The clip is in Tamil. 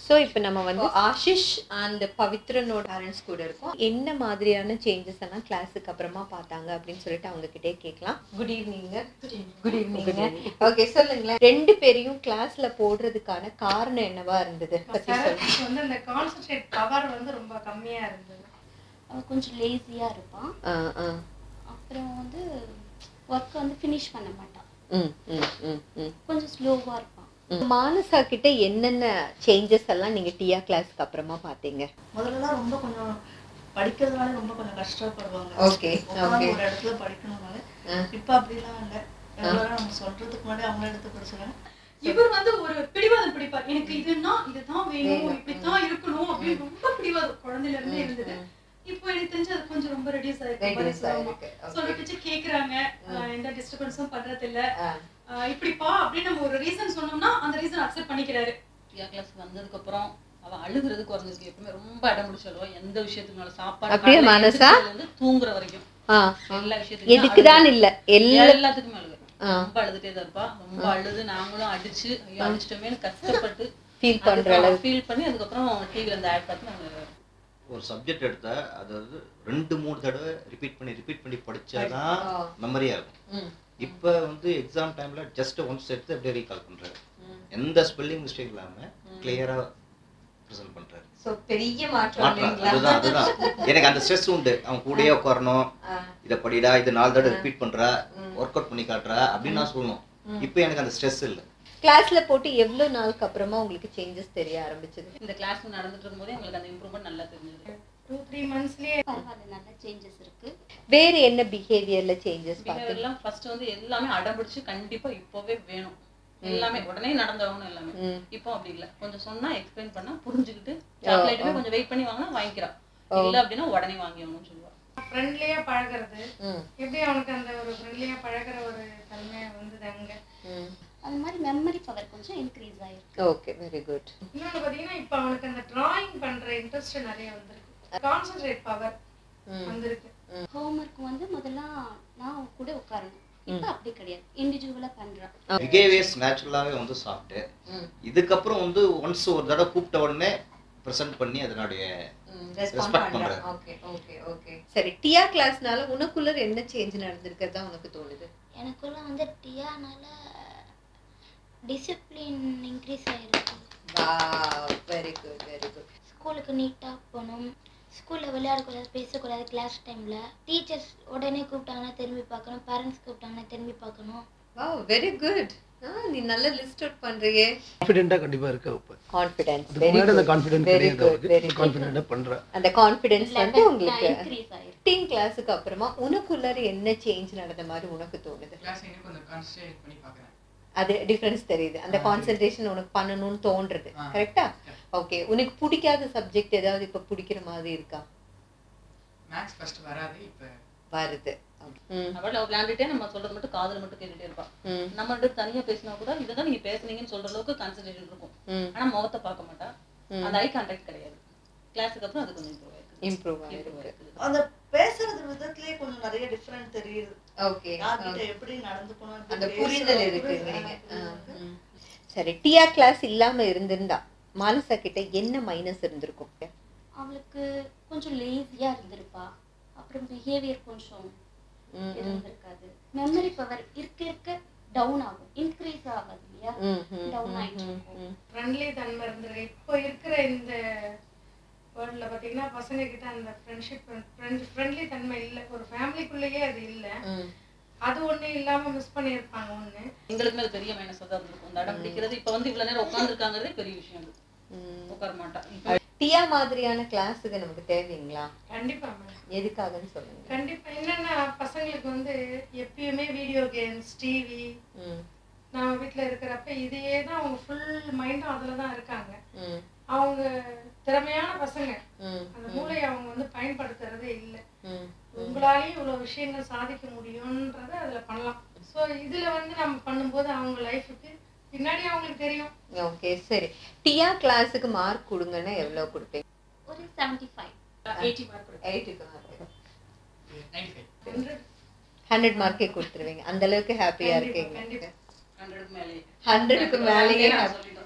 ஸோ இப்போ நம்ம வந்து ஆஷிஷ் அண்ட் பவித்ரனோட பேரண்ட்ஸ் கூட இருக்கோம் என்ன மாதிரியான சேஞ்சஸ் எல்லாம் கிளாஸுக்கு அப்புறமா பார்த்தாங்க அப்படின்னு சொல்லிட்டு அவங்க கிட்டே கேட்கலாம் good evening good evening okay சொல்லுங்களேன் ரெண்டு பேரையும் கிளாஸ்ல போடுறதுக்கான காரணம் என்னவா இருந்தது பத்தி சொல்லுங்க சரத்துக்கு வந்து அந்த கான்சென்ட்ரேட் பவர் வந்து ரொம்ப கம்மியா இருந்தது அவன் கொஞ்சம் லேசியாக இருப்பான் ஆ ஆ அப்புறம் வந்து ஒர்க்கை வந்து ஃபினிஷ் பண்ண மாட்டான் ம் ம் ம் ம் கொஞ்சம் ஸ்லோவாக இருப்பான் மானசா கிட்ட என்னென்ன சேஞ்சஸ் எல்லாம் நீங்க டியா கிளாஸ்க்கு அப்புறமா பாத்தீங்க முதல்லலாம் ரொம்ப கொஞ்சம் படிக்கிறதுனால ரொம்ப கொஞ்சம் கஷ்டப்படுவாங்க Okay, உட்கார்ந்து okay. ஒரு இடத்துல படிக்கணும்னால ஆ. இப்ப அப்படிலாம் இல்ல ரெகுலரா நம்ம சொல்றதுக்கு முன்னாடி அவங்கள எடுத்து படிச்சுறாங்க இவர் வந்து ஒரு பிடிவாதம் பிடிப்பார் எனக்கு இதுன்னா இதுதான் வேணும் வேணும். இப்படித்தான் இருக்கணும் அப்படின்னு ரொம்ப பிடிவாதம் குழந்தையில இருந்தே இருந்தது இப்போ எனக்கு தெரிஞ்சு அது கொஞ்சம் ரொம்ப ரெடியூஸ் ஆயிருக்கு Reduce ஆயிருக்கு. சொல்ற Okay. பிச்சு கேக்குறாங்க ஆஹ் எந்த டிஸ்டர்பன்ஸும் பண்றது இல்ல ஆ. ஆஹ் இப்படிப்பா அப்படின்னு நம்ம ஒரு ரீசன் சொன்னோம்னா அந்த ரீசன் அக்செப்ட் பண்ணிக்கிறாரு பிரியா கிளாஸ் வந்ததுக்கு அப்புறம் அவ அழுகுறது குறைஞ்சிருக்கு எப்பவுமே ரொம்ப அடம் பிடிச்சாலும் எந்த விஷயத்துக்குனாலும் சாப்பாடு அப்படியே காலையில மானசா? எழுந்திரிச்சதுல இருந்து தூங்குற வரைக்கும் ஆ. எல்லா விஷயத்துக்கும் எதுக்குதான் இல்ல எல்லா எல்லாத்துக்குமே அழுகு ஆ. ரொம்ப அழுதுட்டே தான் இருப்பா ரொம்ப அழுது நாங்களும் அடிச்சு ஐயோ அடிச்சிட்டோமேனு கஷ்டப்பட்டு ஃபீல் பண்ற அளவுக்கு ஃபீல் பண்ணி அதுக்கப்புறம் டிவில அந்த ஆட் பார்த்து நாங்க ஒரு சப்ஜெக்ட் எடுத்தா அதாவது ரெண்டு மூணு தடவை ரிப்பீட் பண்ணி ரிப்பீட் பண்ணி படிச்சாதான் ஆ. மெமரி ஆகும் ம். இப்போ வந்து எக்ஸாம் டைம்ல ஜஸ்ட் ஒன்ஸ் எடுத்து அப்படியே ரீகால் பண்றாரு எந்த ஸ்பெல்லிங் மிஸ்டேக் இல்லாம கிளியரா ப்ரெசென்ட் பண்றாரு சோ பெரிய மாற்றம் மாற்றம் இல்லைங்களா அதுதான் அதுதான் எனக்கு அந்த ஸ்ட்ரெஸ் உண்டு அவன் கூடயே உட்காரணும் ஆ. இதை படிடா இது நாலு தடவை ரிப்பீட் பண்றா ஒர்க் அவுட் பண்ணி காட்டுறா அப்படின்னு நான் சொல்லணும் இப்போ எனக்கு அந்த ஸ்ட்ரெஸ் இல்லை கிளாஸ்ல போட்டு எவ்வளவு நாளுக்கு அப்புறமா உங்களுக்கு சேஞ்சஸ் தெரிய ஆரம்பிச்சது இந்த கிளாஸ் நடந்துட்டு இருக்கும்போதே எங்களுக்கு அந்த இம்ப்ரூவ்மெண்ட் நல்லா தெரிஞ்சது டூ த்ரீ மந்த்ஸ்லயே பரவாயில்ல நல்ல சேஞ்சஸ் இருக்கு வேற என்ன பிஹேவியர்ல சேஞ்சஸ் பார்த்தீங்க பிஹேவியர்லாம் ஃபர்ஸ்ட் வந்து எல்லாமே அடம் பிடிச்சு கண்டிப்பா இப்போவே வேணும் எல்லாமே உடனே நடந்தாகணும் எல்லாமே ம். இப்போ அப்படி இல்ல கொஞ்சம் சொன்னா எக்ஸ்பிளைன் பண்ணா புரிஞ்சுக்கிட்டு சாக்லேட்டுமே கொஞ்சம் வெயிட் பண்ணி வாங்கினா வாங்கிக்கிறா இல்ல அப்படின்னா உடனே வாங்கி ஆகணும்னு சொல்லுவா ஃப்ரெண்ட்லியா பழகுறது ம். எப்படி அவனுக்கு அந்த ஒரு ஃப்ரெண்ட்லியா பழகுற ஒரு தன்மை வந்தது அங்க ம். அந்த மாதிரி மெமரி பவர் கொஞ்சம் இன்க்ரீஸ் ஆயிருக்கு ஓகே வெரி குட் இன்னொன்னு பாத்தீங்கன்னா இப்ப அவனுக்கு அந்த டிராயிங் பண்ற இன்ட்ரெஸ்ட் நிறைய வந்திருக்கு கான்சென்ட்ரேட் பவர் வந்திருக்கு ஹோம்ஒர்க் வந்து முதல்ல நான் அவன் கூட உட்காரணும் இப்போ அப்படி கிடையாது இண்டிவிஜுவலாக பண்றான் பிஹேவியர்ஸ் நேச்சுரலாகவே வந்து சாப்பிட்டு இதுக்கப்புறம் வந்து ஒன்ஸ் ஒரு தடவை கூப்பிட்ட உடனே ப்ரெசென்ட் பண்ணி அதனுடைய ரெஸ்பெக்ட் பண்றாரு ஓகே ஓகே ஓகே சரி டியா கிளாஸ்னால உனக்குள்ள என்ன சேஞ்ச் நடந்திருக்கிறதா உனக்கு தோணுது எனக்குள்ள வந்து டியானால டிசிப்ளின் இன்க்ரீஸ் ஆயிருக்கு wow very good very good ஸ்கூலுக்கு நீட்டாக போகணும் ஸ்கூலில் விளையாடக்கூடாது பேசக்கூடாது கிளாஸ் டைமில் டீச்சர்ஸ் உடனே கூப்பிட்டாங்கன்னா திரும்பி பார்க்கணும் பேரண்ட்ஸ் கூப்பிட்டாங்கன்னா திரும்பி பார்க்கணும் வாவ் வெரி குட் நீ நல்ல லிஸ்ட் அவுட் பண்றியே கான்ஃபிடென்ட்டாக கண்டிப்பாக இருக்கா இப்போ கான்ஃபிடன்ஸ் அதுக்கு வெரி முன்னாடி அந்த குட் கான்ஃபிடென்ட் வெரி கிடையாது குட் அவருக்கு வெரி கான்ஃபிடென்ட்டாக பண்ணுறேன் அந்த கான்ஃபிடன்ஸ் வந்து உங்களுக்கு இன்க்ரீஸ் ஆயிருக்கு டீன் கிளாஸுக்கு அப்புறமா உனக்குள்ளார என்ன சேஞ்ச் நடந்த மாதிரி உனக்கு தோணுது கிளாஸ் இன்னும் கொஞ்சம் கான்சன்ட்ரேட் பண்ணி பார்க்குறேன் அது டிஃபரன்ஸ் தெரியுது அந்த கான்சென்ட்ரேஷன் உனக்கு பண்ணணும்னு தோன்றது கரெக்டா ஓகே உனக்கு பிடிக்காத சப்ஜெக்ட் ஏதாவது இப்ப பிடிக்கிற மாதிரி இருக்கா மேக்ஸ் ஃபர்ஸ்ட் வராது இப்போ வருது ம் அவள் அவள் விளையாண்டுட்டே நம்ம சொல்றது மட்டும் காதுல மட்டும் கேட்டுட்டே இருப்பா ம் நம்ம ரெண்டு பேரும் தனியா பேசினா கூட இதான் நீங்க பேசுனீங்கன்னு சொல்ற அளவுக்கு கான்சென்ட்ரேஷன் இருக்கும் ம் ஆனா முகத்தை பார்க்க மாட்டா அந்த ஐ கான்டாக்ட் கிடையாது கிளாஸுக்கு அப்புறம் அது கொஞ்சம் இம்ப்ரூவ் ஆயிருக்கு இம்ப்ரூவ் Improve ஆயிருக்கு ஆயிருக்கு அந்த பேசுறது விதத்திலேயே கொஞ்சம் நிறைய டிஃபரெண்ட் தெரியுது ஓகே யார்கிட்ட எப்படி நடந்துக்கணும் எப்படி அந்த பேசணும், புரிதல் எப்படி இருக்குங்கிறீங்க ஆ, இருக்கு. ம். சரி டியா கிளாஸ் இல்லாம இருந்திருந்தா மானசா கிட்ட என்ன மைனஸ் இருந்திருக்கும் அவளுக்கு கொஞ்சம் லேசியாக இருந்திருப்பா அப்புறம் பிஹேவியர் கொஞ்சம் ம், ம். இருந்திருக்காது மெமரி பவர் இருக்க இருக்க டவுன் ஆகும் இன்க்ரீஸ் ஆகாது இல்லையா ம், ம், டவுன் ம், ஆயிட்டு ம், இருக்கும் ம். ஃப்ரெண்ட்லி தன்மை இருந்திருக்கு இப்போ இருக்கிற இந்த வேர்ல்ட்ல பாத்தீங்கன்னா பசங்க கிட்ட அந்த ஃப்ரெண்ட்ஷிப் ஃப்ரெண்ட்லி தன்மை இல்லை ஒரு ஃபேமிலிக்குள்ளேயே அது இல்லை ம். அது ஒண்ணு இல்லாம மிஸ் பண்ணியிருப்பாங்க ஒண்ணு எங்களுக்குமே அது பெரிய மைனஸ் தான் இருந்திருக்கும் இந்த அடம் பிடிக்கிறது இப்ப வந்து இவ்வளவு நேரம் உட்காந்துருக்காங்கிறதே பெரிய விஷயம் அது ம். உட்கார மாட்டா இப்ப டியா மாதிரியான கிளாஸுக்கு நமக்கு தேவைங்களா கண்டிப்பா மேடம் எதுக்காகன்னு சொல்லுங்க கண்டிப்பா என்னன்னா பசங்களுக்கு வந்து எப்பயுமே வீடியோ கேம்ஸ் டிவி ம், நம்ம வீட்ல இருக்கிறப்ப இதையே தான் அவங்க ஃபுல் மைண்டும் அதுல தான் இருக்காங்க ம், அவங்க திறமையான பசங்க ம், அந்த மூளையை அவங்க வந்து பயன்படுத்துறதே இல்லை ம். உங்களாலேயும் இவ்வளவு விஷயங்கள் சாதிக்க முடியும்ன்றத அதுல பண்ணலாம் சோ இதுல வந்து நம்ம பண்ணும்போது அவங்க லைஃபுக்கு பின்னாடி அவங்களுக்கு தெரியும் ஓகே சரி டியா கிளாஸுக்கு மார்க் கொடுங்கன்னா எவ்வளவு கொடுப்பீங்க ஒரு செவன்டி ஃபைவ் எயிட்டி மார்க் எயிட்டுக்கு மார்க் நைன்டி ஃபைவ் ஹண்ட்ரட் மார்க்கே கொடுத்துருவீங்க அந்த அளவுக்கு ஹாப்பியா கண்டிப்பா, இருக்கீங்க கண்டிப்பா. ஹண்ட்ரடுக்கு மேலே ஹண்ட்ரடுக்கு மேலேயே நான் happy. சொல்லிட்டேன்